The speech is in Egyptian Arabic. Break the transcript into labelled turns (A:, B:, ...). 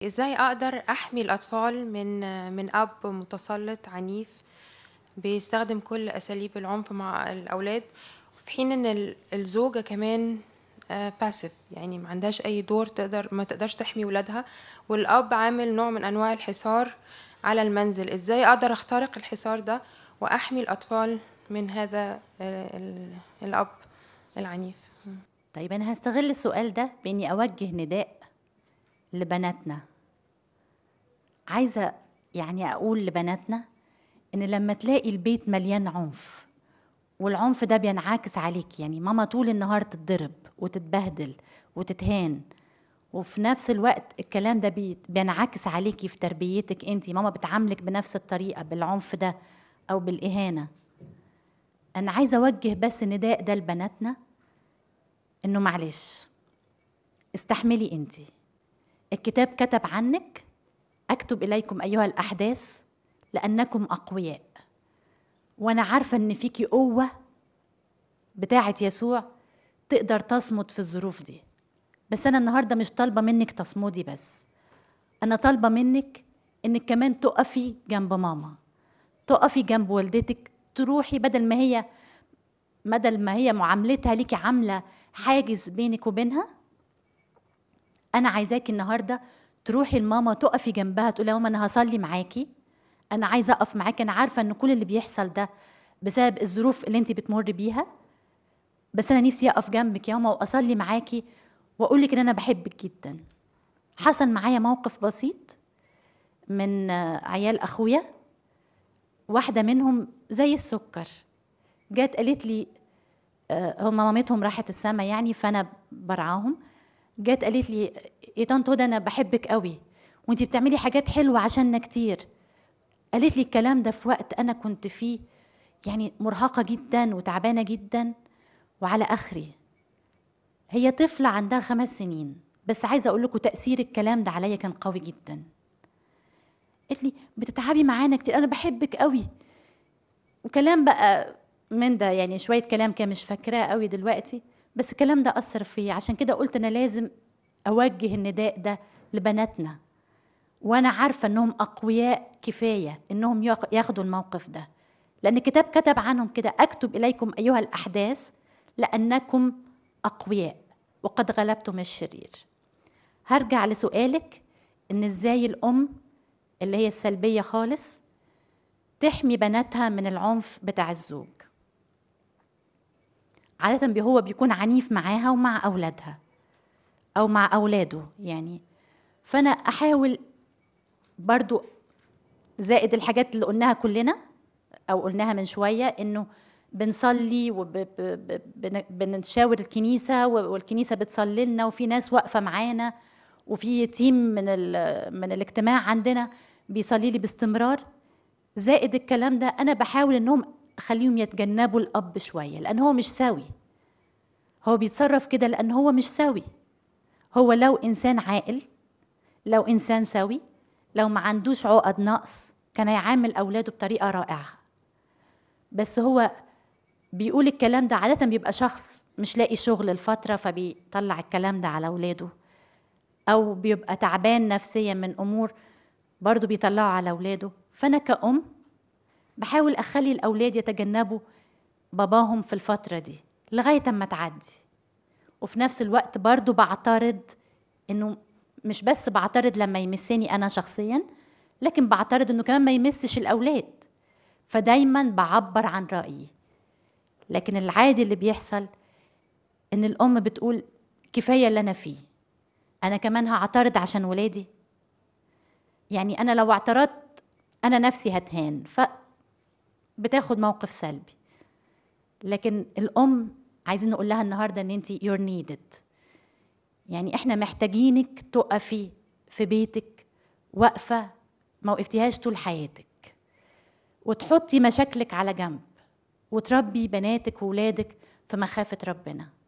A: ازاي اقدر احمي الاطفال من من اب متسلط عنيف بيستخدم كل اساليب العنف مع الاولاد في حين ان ال- الزوجه كمان باسيف يعني ما عندهاش اي دور تقدر ما تقدرش تحمي ولادها والاب عامل نوع من انواع الحصار على المنزل ازاي اقدر اخترق الحصار ده واحمي الاطفال من هذا آه، ال- الاب العنيف
B: طيب أنا هستغل السؤال ده بإني أوجه نداء لبناتنا عايزة يعني أقول لبناتنا إن لما تلاقي البيت مليان عنف والعنف ده بينعكس عليك يعني ماما طول النهار تتضرب وتتبهدل وتتهان وفي نفس الوقت الكلام ده بي- بينعكس عليكي في تربيتك انت ماما بتعاملك بنفس الطريقة بالعنف ده أو بالإهانة أنا عايزة أوجه بس نداء ده لبناتنا انه معلش استحملي انت الكتاب كتب عنك اكتب اليكم ايها الاحداث لانكم اقوياء وانا عارفه ان فيكي قوه بتاعه يسوع تقدر تصمد في الظروف دي بس انا النهارده مش طالبه منك تصمدي بس انا طالبه منك انك كمان تقفي جنب ماما تقفي جنب والدتك تروحي بدل ما هي بدل ما هي معاملتها ليكي عامله حاجز بينك وبينها انا عايزاكي النهارده تروحي لماما تقفي جنبها تقولي يا ماما انا هصلي معاكي انا عايزه اقف معاكي انا عارفه ان كل اللي بيحصل ده بسبب الظروف اللي انت بتمر بيها بس انا نفسي اقف جنبك يا ماما واصلي معاكي واقول لك ان انا بحبك جدا حصل معايا موقف بسيط من آه، عيال اخويا واحده منهم زي السكر جت قالت لي آه، هم مامتهم راحت السما يعني فانا برعاهم جت قالت لي يا طنط هدى انا بحبك قوي وانتي بتعملي حاجات حلوه عشاننا كتير قالت لي الكلام ده في وقت انا كنت فيه يعني مرهقه جدا وتعبانه جدا وعلى اخري هي طفله عندها خمس سنين بس عايزه اقول لكم تاثير الكلام ده عليا كان قوي جدا قالت لي بتتعبي معانا كتير انا بحبك قوي وكلام بقى من ده يعني شوية كلام كان مش فاكراه قوي دلوقتي بس الكلام ده أثر فيا عشان كده قلت أنا لازم أوجه النداء ده لبناتنا وأنا عارفة إنهم أقوياء كفاية إنهم ياخ- ياخدوا الموقف ده لأن الكتاب كتب عنهم كده أكتب إليكم أيها الأحداث لأنكم أقوياء وقد غلبتم الشرير هرجع لسؤالك إن إزاي الأم اللي هي السلبية خالص تحمي بناتها من العنف بتاع الزوج عادة بي- هو بيكون عنيف معاها ومع أولادها أو مع أولاده يعني فأنا أحاول برضو زائد الحاجات اللي قلناها كلنا أو قلناها من شوية إنه بنصلي وبنشاور الكنيسة و- والكنيسة بتصلي لنا وفي ناس واقفة معانا وفي تيم من ال- من الاجتماع عندنا بيصلي لي باستمرار زائد الكلام ده انا بحاول انهم اخليهم يتجنبوا الاب شويه لان هو مش سوي هو بيتصرف كده لان هو مش سوي هو لو انسان عاقل لو انسان سوي لو ما عندوش عقد نقص كان هيعامل اولاده بطريقه رائعه بس هو بيقول الكلام ده عاده بيبقى شخص مش لاقي شغل الفتره فبيطلع الكلام ده على اولاده او بيبقى تعبان نفسيا من امور برضه بيطلعوا على اولاده فانا كأم بحاول اخلي الاولاد يتجنبوا باباهم في الفتره دي لغايه اما تعدي وفي نفس الوقت برضه بعترض انه مش بس بعترض لما يمسني انا شخصيا لكن بعترض انه كمان ما يمسش الاولاد فدايما بعبر عن رايي لكن العادي اللي بيحصل ان الام بتقول كفايه اللي انا فيه انا كمان هعترض عشان ولادي يعني انا لو اعترضت انا نفسي هتهان ف بتاخد موقف سلبي لكن الام عايزين نقول لها النهارده ان انت you're needed يعني احنا محتاجينك تقفي في بيتك واقفه ما وقفتيهاش طول حياتك وتحطي مشاكلك على جنب وتربي بناتك وولادك في مخافه ربنا